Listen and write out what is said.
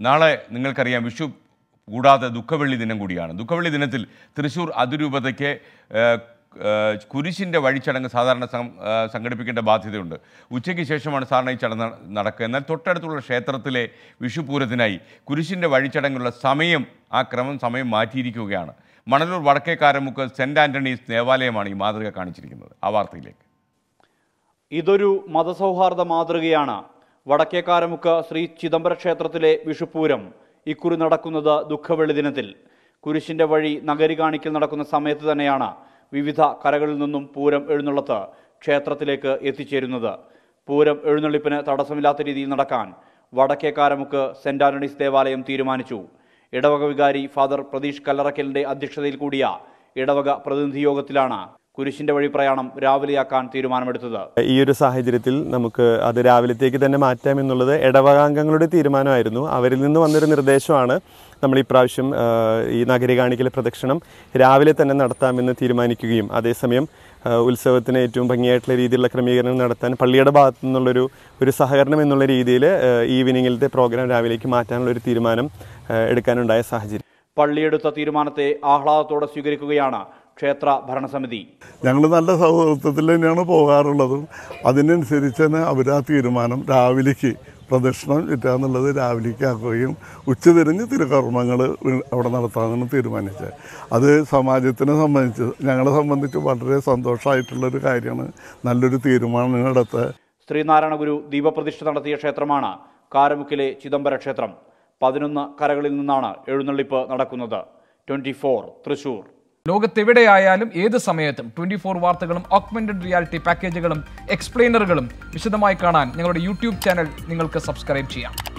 നാളെ നിങ്ങൾക്കറിയാം വിഷു കൂടാതെ ദുഃഖവെള്ളി ദിനം കൂടിയാണ് ദുഃഖവെള്ളി ദിനത്തിൽ തൃശ്ശൂർ അതിരൂപതയ്ക്ക് ഏഹ്, ഏഹ്, കുരിശിൻ്റെ വഴിച്ചടങ്ങ് സാധാരണ സം- ഏഹ്, സംഘടിപ്പിക്കേണ്ട ബാധ്യതയുണ്ട് ഉച്ചയ്ക്ക് ശേഷമാണ് സാധാരണ ഈ ചടങ്ങ് നടക്കുക എന്നാൽ തൊട്ടടുത്തുള്ള ക്ഷേത്രത്തിലെ വിഷുപൂരത്തിനായി കുരിശിൻ്റെ വഴിച്ചടങ്ങുള്ള സമയം ആ ക്രമം സമയം മാറ്റിയിരിക്കുകയാണ് മണലൂർ വടക്കേക്കാരമുക്ക് സെൻറ് ആൻ്റണീസ് ദേവാലയമാണ് ഈ മാതൃക കാണിച്ചിരിക്കുന്നത് ആ വാർത്തയിലേക്ക് ഇതൊരു മതസൗഹാർദ്ദ മാതൃകയാണ് വടക്കേക്കാരമുക്ക് ശ്രീ ചിദംബര ക്ഷേത്രത്തിലെ വിഷുപ്പൂരം ഇക്കുറി നടക്കുന്നത് ദുഃഖവെള്ളി ദിനത്തിൽ കുരിശിന്റെ വഴി നഗരി കാണിക്കൽ നടക്കുന്ന സമയത്ത് തന്നെയാണ് വിവിധ കരകളിൽ നിന്നും പൂരം എഴുന്നള്ളത്ത് ക്ഷേത്രത്തിലേക്ക് എത്തിച്ചേരുന്നത് പൂരം എഴുന്നള്ളിപ്പിന് തടസ്സമില്ലാത്ത രീതിയിൽ നടക്കാൻ വടക്കേക്കാരമുക്ക് സെന്റ് ആന്റണീസ് ദേവാലയം തീരുമാനിച്ചു ഇടവക വികാരി ഫാദർ പ്രതീഷ് കല്ലറക്കലിന്റെ അധ്യക്ഷതയിൽ കൂടിയ ഇടവക പ്രതിനിധി യോഗത്തിലാണ് കുരിശിന്റെ വഴി പ്രയാണം രാവിലെയാക്കാൻ തീരുമാനമെടുത്തത് ഈ ഒരു സാഹചര്യത്തിൽ നമുക്ക് അത് രാവിലത്തേക്ക് തന്നെ മാറ്റാം എന്നുള്ളത് ഇടവകാംഗങ്ങളുടെ തീരുമാനമായിരുന്നു അവരിൽ നിന്ന് വന്നൊരു നിർദ്ദേശമാണ് നമ്മൾ ഇപ്രാവശ്യം ആ, ഈ നഗരി കാണിക്കൽ പ്രദക്ഷിണം രാവിലെ തന്നെ നടത്താമെന്ന് തീരുമാനിക്കുകയും അതേസമയം ആ, ഉത്സവത്തിന് ഏറ്റവും ഭംഗിയായിട്ടുള്ള രീതിയിലുള്ള ക്രമീകരണം നടത്താൻ പള്ളിയുടെ ഭാഗത്തു നിന്നുള്ളൊരു ഒരു സഹകരണം എന്നുള്ള രീതിയിൽ ഈവനിങ്ങിലത്തെ പ്രോഗ്രാം രാവിലേക്ക് മാറ്റാനുള്ള ഒരു തീരുമാനം ആ, എടുക്കാനുണ്ടായ സാഹചര്യം പള്ളിയെടുത്ത തീരുമാനത്തെ ആഹ്ലാദത്തോടെ സ്വീകരിക്കുകയാണ് ക്ഷേത്ര ഭരണസമിതി ഞങ്ങൾ നല്ല സൗഹൃദത്തിൽ തന്നെയാണ് പോകാറുള്ളതും അതിനനുസരിച്ച് തന്നെ അവർ ആ തീരുമാനം രാവിലേക്ക് പ്രദക്ഷിണം ചുറ്റാന്നുള്ളത് രാവിലേക്ക് ആക്കുകയും ഉച്ചതിരിഞ്ഞ് തിരുക്കർമ്മങ്ങൾ അവിടെ നടത്താമെന്ന് തീരുമാനിച്ചത് അത് സമാജത്തിനെ സംബന്ധിച്ച് ഞങ്ങളെ സംബന്ധിച്ച് വളരെ സന്തോഷമായിട്ടുള്ളൊരു കാര്യമാണ് നല്ലൊരു തീരുമാനം എടുത്ത് ശ്രീനാരായണ ഗുരു ദീപപ്രതിഷ്ഠ നടത്തിയ ക്ഷേത്രമാണ് കാരമുക്കിലെ ചിദംബര ക്ഷേത്രം പതിനൊന്ന് കരകളിൽ നിന്നാണ് എഴുന്നള്ളിപ്പ് നടക്കുന്നത് ട്വന്റി ഫോർ തൃശൂർ ലോകത്തെവിടെയായാലും ഏത് സമയത്തും ട്വന്റി ഫോർ വാർത്തകളും ഓഗ്മെന്റഡ് റിയാലിറ്റി പാക്കേജുകളും എക്സ്പ്ലെയിനറുകളും വിശദമായി കാണാൻ ഞങ്ങളുടെ യൂട്യൂബ് ചാനൽ നിങ്ങൾക്ക് സബ്സ്ക്രൈബ് ചെയ്യാം